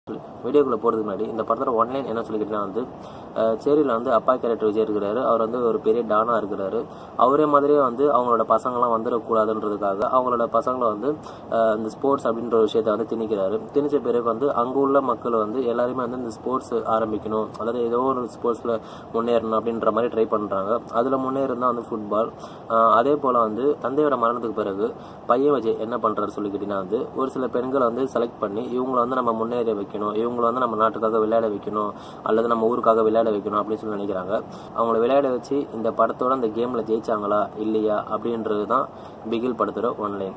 வீடியோக்குள்ளே போகிறதுக்கு முன்னாடி இந்த படத்தோட ஒன்லைன் என்ன சொல்லிக்கிட்டீங்கன்னா வந்து அஹ், சேரியில் வந்து அப்பா கேரக்டர் விஜய் இருக்கிறாரு அவர் வந்து ஒரு பெரிய டானா இருக்கிறாரு அவரே மாதிரியே வந்து அவங்களோட பசங்களாம் வந்துடக்கூடாதுன்றதுக்காக அவங்களோட பசங்களை வந்து அஹ், இந்த ஸ்போர்ட்ஸ் அப்படின்ற ஒரு விஷயத்தை வந்து திணிக்கிறாரு திணிச்ச பிறகு வந்து அங்கே உள்ள மக்கள் வந்து எல்லாருமே வந்து இந்த ஸ்போர்ட்ஸ் ஆரம்பிக்கணும் அதாவது ஏதோ ஒரு ஸ்போர்ட்ஸில் முன்னேறணும் அப்படின்ற மாதிரி ட்ரை பண்ணுறாங்க அதில் முன்னேறுனா வந்து ஃபுட்பால் அதே போல் வந்து தந்தையோட மரணத்துக்கு பிறகு பையன் விஜய் என்ன பண்ணுறாரு சொல்லிக்கிட்டீங்கன்னா வந்து ஒரு சில பெண்களை வந்து செலக்ட் பண்ணி இவங்களை வந்து நம்ம முன்னேற வைக்கணும் இவங்களை வந்து நம்ம நாட்டுக்காக விளையாட வைக்கணும் அல்லது நம்ம ஊருக்காக விளையாட வைக்கணும் அப்படின்னு சொல்லி நினைக்கிறாங்க அவங்கள விளையாட வச்சு இந்த படத்தோட அந்த கேமில் ஜெயிச்சாங்களா இல்லையா அப்படின்றது தான் பிகில் படத்தோட ஒன்லைன்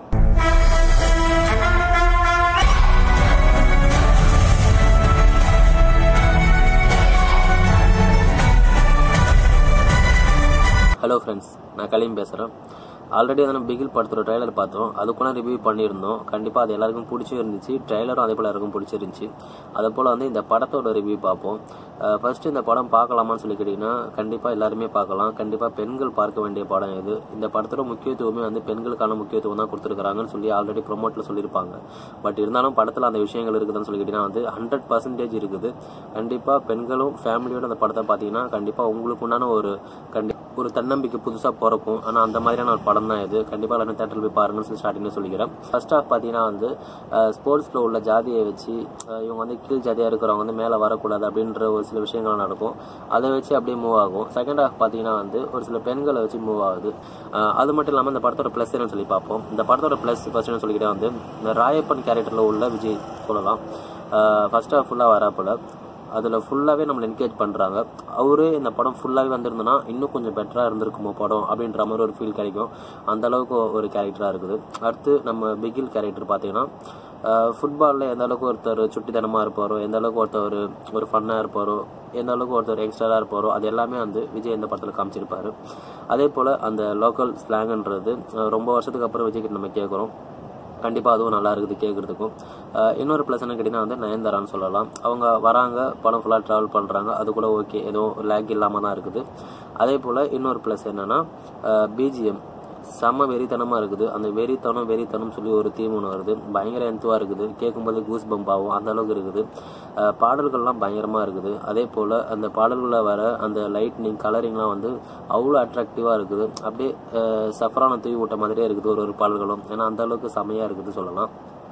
ஹலோ ஃப்ரெண்ட்ஸ் நான் கலீம் பேசுகிறேன் ஆல்ரெடி வந்து நம்ம பிகில் படத்தோட ட்ரைலர் பார்த்தோம் அதுக்குள்ள ரிவ்யூ பண்ணியிருந்தோம் கண்டிப்பாக அது எல்லாருக்கும் பிடிச்சும் இருந்துச்சு ட்ரைலரும் அதே போல் எல்லாருக்கும் பிடிச்சிருந்துச்சு அதே போல் வந்து இந்த படத்தோட ரிவ்யூ பார்ப்போம் ஃபர்ஸ்ட் இந்த படம் பார்க்கலாமான்னு சொல்லி கேட்டிங்கன்னா கண்டிப்பாக எல்லாருமே பார்க்கலாம் கண்டிப்பாக பெண்கள் பார்க்க வேண்டிய படம் இது இந்த படத்தோட முக்கியத்துவமே வந்து பெண்களுக்கான முக்கியத்துவம் தான் கொடுத்துருக்காங்கன்னு சொல்லி ஆல்ரெடி ப்ரொமோட்டில் சொல்லியிருப்பாங்க பட் இருந்தாலும் படத்தில் அந்த விஷயங்கள் இருக்குதுன்னு சொல்லி கேட்டிங்கன்னா வந்து ஹண்ட்ரட் பர்சன்டேஜ் இருக்குது கண்டிப்பாக பெண்களும் ஃபேமிலியோட அந்த படத்தை பார்த்தீங்கன்னா கண்டிப்பாக உங்களுக்கு உண்டான ஒரு கண்டி ஒரு தன்னம்பிக்கை புதுசாக பிறக்கும் ஆனால் அந்த மாதிரியான ஒரு படம் தான் இது கண்டிப்பாக எல்லாரும் தேட்டரில் போய் பாருங்கன்னு சொல்லி ஸ்டார்டிங்கில் சொல்லிக்கிறேன் ஃபர்ஸ்ட் ஆஃப் பார்த்தீங்கன்னா வந்து ஸ்போர்ட்ஸில் உள்ள ஜாதியை வச்சு அஹ், இவங்க வந்து கீழ் ஜாதியாக இருக்கிறவங்க வந்து மேலே வரக்கூடாது அப்படின்ற ஒரு சில விஷயங்கள் நடக்கும் அதை வச்சு அப்படியே மூவ் ஆகும் செகண்ட் ஹாஃப் பார்த்தீங்கன்னா வந்து ஒரு சில பெண்களை வச்சு மூவ் ஆகுது அஹ், அது மட்டும் இல்லாமல் இந்த படத்தோட ப்ளஸ் என்னன்னு சொல்லி பார்ப்போம் இந்த படத்தோட ப்ளஸ் ஃபர்ஸ்ட் சொல்லிக்கிட்டே வந்து இந்த ராயப்பன் கேரக்டரில் உள்ள விஜய் சொல்லலாம் ஃபர்ஸ்ட் ஹாஃப் ஃபுல்லாக வரப்போல அதில் ஃபுல்லாகவே நம்மளை என்கேஜ் பண்ணுறாங்க அவரே இந்த படம் ஃபுல்லாகவே வந்திருந்தனா இன்னும் கொஞ்சம் பெட்டராக இருந்திருக்குமோ படம் அப்படின்ற மாதிரி ஒரு ஃபீல் கிடைக்கும் அந்த அளவுக்கு ஒரு கேரக்டராக இருக்குது அடுத்து நம்ம பிகில் கேரக்டர் பார்த்தீங்கன்னா ஃபுட்பாலில் எந்த அளவுக்கு ஒருத்தர் சுட்டித்தனமாக இருப்பாரோ எந்த அளவுக்கு ஒருத்தர் ஒரு ஃபன்னாக இருப்பாரோ எந்த அளவுக்கு ஒருத்தர் யங்ஸ்டராக இருப்பாரோ அது எல்லாமே வந்து விஜய் இந்த படத்தில் காமிச்சிருப்பாரு அதே போல் அந்த லோக்கல் ஸ்லாங்ன்றது அஹ் ரொம்ப வருஷத்துக்கு அப்புறம் விஜய் கிட்ட நம்ம கேட்குறோம் கண்டிப்பாக அதுவும் நல்லா இருக்குது கேட்குறதுக்கும் அஹ் இன்னொரு ப்ளஸ் என்ன கேட்டிங்கன்னா வந்து நயன்தாரான்னு சொல்லலாம் அவங்க வராங்க படம் ஃபுல்லாக ட்ராவல் பண்ணுறாங்க அது கூட ஓகே எதுவும் லேக் இல்லாமல் தான் இருக்குது அதே போல் இன்னொரு ப்ளஸ் என்னென்னா பிஜிஎம் செம்ம வெறித்தனமாக இருக்குது அந்த வெறித்தனம் வெறித்தனம் சொல்லி ஒரு தீம் ஒன்று வருது பயங்கர எந்துவாக இருக்குது கேட்கும்போது கூஸ் பம்ப் ஆகும் அந்த அளவுக்கு இருக்குது அஹ் பாடல்கள்லாம் பயங்கரமாக இருக்குது அதே போல் அந்த பாடல்களில் வர அந்த லைட்னிங் கலரிங்லாம் வந்து அவ்வளோ அட்ராக்டிவாக இருக்குது அப்படியே சஃபரான தூவி விட்ட மாதிரியே இருக்குது ஒரு ஒரு பாடல்களும் ஏன்னா அந்த அளவுக்கு செமையாக இருக்குது சொல்லலாம்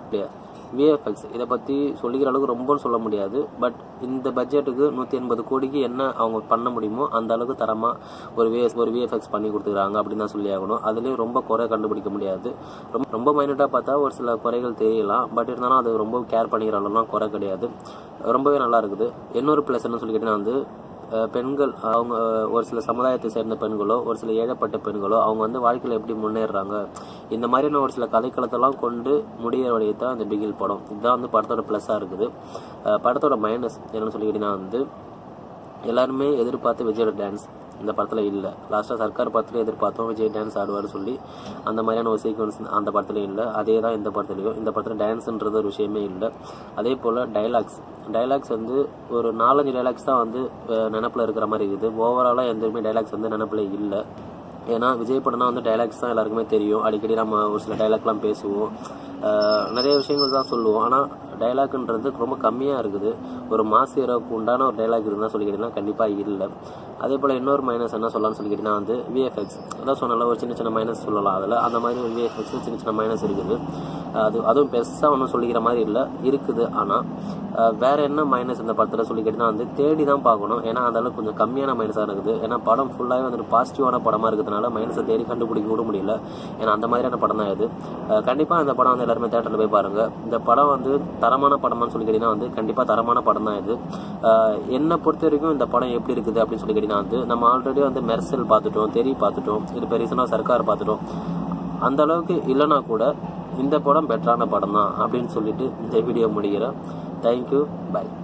விஎஃப்எக்ஸ் இதை பற்றி சொல்லிக்கிற அளவுக்கு ரொம்பன்னு சொல்ல முடியாது பட் இந்த பட்ஜெட்டுக்கு நூற்றி எண்பது கோடிக்கு என்ன அவங்க பண்ண முடியுமோ அந்த அளவுக்கு தரமாக ஒரு விஎஸ் ஒரு விஎஃப்எக்ஸ் பண்ணி கொடுத்துக்கிறாங்க அப்படின்னு தான் சொல்லி ஆகணும் அதுலேயும் ரொம்ப குறை கண்டுபிடிக்க முடியாது ரொம்ப ரொம்ப மைனட்டாக பார்த்தா ஒரு சில குறைகள் தெரியலாம் பட் இருந்தாலும் அது ரொம்ப கேர் பண்ணிக்கிற அளவுலாம் குறை கிடையாது ரொம்பவே நல்லா இருக்குது இன்னொரு ப்ளஸ் என்ன சொல்லி கேட்டிங்கன்னா வந்து அஹ் பெண்கள் அவங்க ஒரு சில சமுதாயத்தை சேர்ந்த பெண்களோ ஒரு சில ஏழப்பட்ட பெண்களோ அவங்க வந்து வாழ்க்கையில் எப்படி முன்னேறுறாங்க இந்த மாதிரியான ஒரு சில கதைக்களத்தெல்லாம் கொண்டு முடிகிற வழியை தான் இந்த பிகில் படம் இதுதான் வந்து படத்தோட ப்ளஸ்ஸாக இருக்குது அஹ் படத்தோட மைனஸ் என்னன்னு சொல்லிக்கிட்டீங்கன்னா வந்து எல்லாருமே எதிர்பார்த்து விஜயோட டான்ஸ் இந்த படத்தில் இல்லை லாஸ்ட்டாக சர்க்கார் படத்துல எதிர்பார்த்தோம் விஜய் டான்ஸ் ஆடுவார் சொல்லி அந்த மாதிரியான ஒரு சீக்வன்ஸ் அந்த படத்துல இல்லை அதே தான் இந்த படத்துலையும் இந்த படத்தில் டான்ஸ்ன்றது ஒரு விஷயமே இல்லை அதே போல் டைலாக்ஸ் டைலாக்ஸ் வந்து ஒரு நாலஞ்சு டைலாக்ஸ் தான் வந்து நினப்பில் இருக்கிற மாதிரி இருக்குது ஓவராலாக எந்தவுமே டைலாக்ஸ் வந்து நினப்பில் இல்லை ஏன்னா விஜய் படம்னா வந்து டைலாக்ஸ் தான் எல்லாருக்குமே தெரியும் அடிக்கடி நம்ம ஒரு சில டைலாக்லாம் பேசுவோம் அஹ் நிறைய விஷயங்கள் தான் சொல்லுவோம் ஆனால் டைலாக்ன்றது ரொம்ப கம்மியாக இருக்குது ஒரு மாஸ் ஹீரோவுக்கு உண்டான ஒரு டைலாக் இருந்தால் சொல்லிக்கிட்டீங்கன்னா கண்டிப்பாக இல்லை அதே போல் இன்னொரு மைனஸ் என்ன சொல்லலாம்னு சொல்லிக்கிட்டீங்கன்னா வந்து விஎஃப்எக்ஸ் அதான் சொன்னால ஒரு சின்ன சின்ன மைனஸ் சொல்லலாம் அதில் அந்த மாதிரி ஒரு விஎஃப்எக்ஸ் சின்ன சின்ன மைனஸ் இருக்குது அது அதுவும் பெருசாக ஒன்றும் சொல்லிக்கிற மாதிரி இல்லை இருக்குது ஆனால் வேற என்ன மைனஸ் இந்த படத்தில் சொல்லிக்கிட்டீங்கன்னா வந்து தேடி தான் பார்க்கணும் ஏன்னா அந்த அளவுக்கு கொஞ்சம் கம்மியான மைனஸாக இருக்குது ஏன்னா படம் ஃபுல்லாகவே வந்துட்டு பாசிட்டிவான படமாக இருக்கிறதுனால மைனஸை தேடி கண்டுபிடிக்க கூட முடியல ஏன்னா அந்த மாதிரியான படம் தான் இது கண்டிப்பாக இந்த படம் வந்து எல்லாருமே தேட்டரில் போய் பாருங்க இந்த படம் வந்து தரமான படமான்னு சொல்லி கேட்டீங்கன்னா வந்து கண்டிப்பாக தரமான படம் தான் இது அஹ் என்னை பொறுத்த வரைக்கும் இந்த படம் எப்படி இருக்குது அப்படின்னு சொல்லி கேட்டீங்கன்னா வந்து நம்ம ஆல்ரெடி வந்து மெர்சல் பார்த்துட்டோம் தெரி பார்த்துட்டோம் இது இப்போ ரீசனாக சர்க்கார் பார்த்துட்டோம் அந்த அளவுக்கு இல்லைனா கூட இந்த படம் பெட்டரான படம் தான் அப்படின்னு சொல்லிட்டு இந்த வீடியோ முடிகிறேன் தேங்க்யூ பை